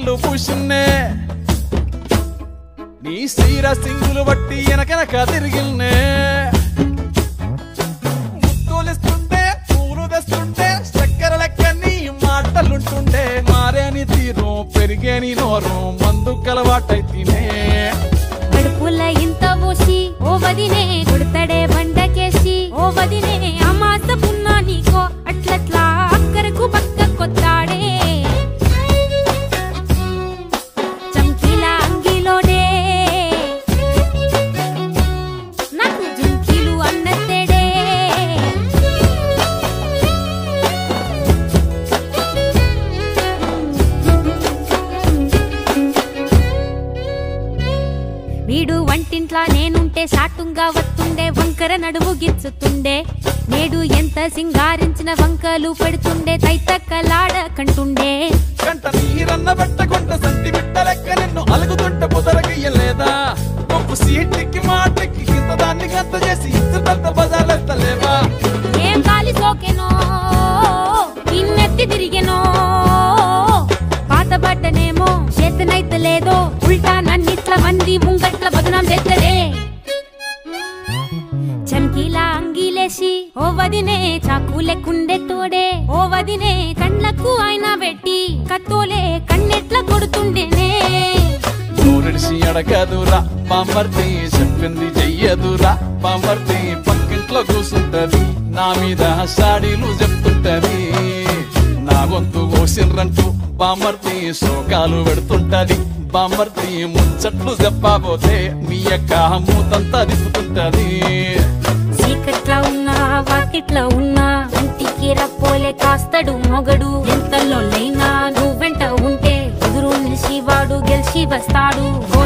పౌడర్లు పూసిన్నే నీ సీర సింగులు బట్టి వెనకనక తిరిగిల్నే ముత్తులిస్తుంటే పూలు తెస్తుంటే చక్కెర లెక్క నీ మాటలుంటుండే మారేని తీరు పెరిగేని నోరు మందు కలవాటైతేనే కడుపుల ఇంత పోసి ఓ వదినే కొడతడే బండకేసి ఓ వదినే అమాస పున్నా నీకో అట్లట్లా అక్కరకు పక్క కొత్తాడే చంకీల అంగిలోడే నాకు జుంకీలు అన్నత్తేడే వీడు వంటింట్లా నేనుంటే సాటుంగా వస్తుండే వంకర నడుము గిచ్చుతుండే నేడు ఎంత సింగారించిన వంకలు పెడుతుండే తైతక్కలాడ కంటుండే కంట నీరన్న పెట్టకుండా సంటి బిడ్డ లెక్క నిన్ను అలుగుతుంటే పుదరగయ్యలేదా గొప్ప సీటికి మాటకి ఇంత దాన్ని గంత చేసి ఇచ్చుతంత బజార్లెత్తలేవా ఏం గాలి సోకెనో ఇన్నెత్తి తిరిగెనో పాత బట్టనేమో చేతనైతే లేదో ఉల్టా నన్నిట్ల మంది ముంగట్ల బదనాం చేస్తదే చమ్కీలా అంగీలేసి ఓ వదినే చాకు లెక్కుండే తోడే ఓ వదినే కండ్లకు ఆయన పెట్టి కత్తోలే కన్నెట్ల కొడుతుండేనే నూరిడిసి అడగదురా పాంబర్తి చెప్పింది చెయ్యదురా పాంబర్తి పక్కింట్లో కూసుంటది నా మీద సాడీలు చెప్తుంటది నా గొంతు కోసిండ్రంటూ బామర్తి శోకాలు పెడుతుంటది బామర్తి ముచ్చట్లు చెప్పబోతే మీ యొక్క మూతంతా దిప్పుతుంటది చీకట్లా ఉన్నా వాకిట్లా ఉన్నా ఇంటికి రప్పోలే కాస్తడు మొగడు ఎంతలో లైనా నువ్వెంట ఉంటే ఎదురు నిలిచి వాడు గెలిచి వస్తాడు ఓ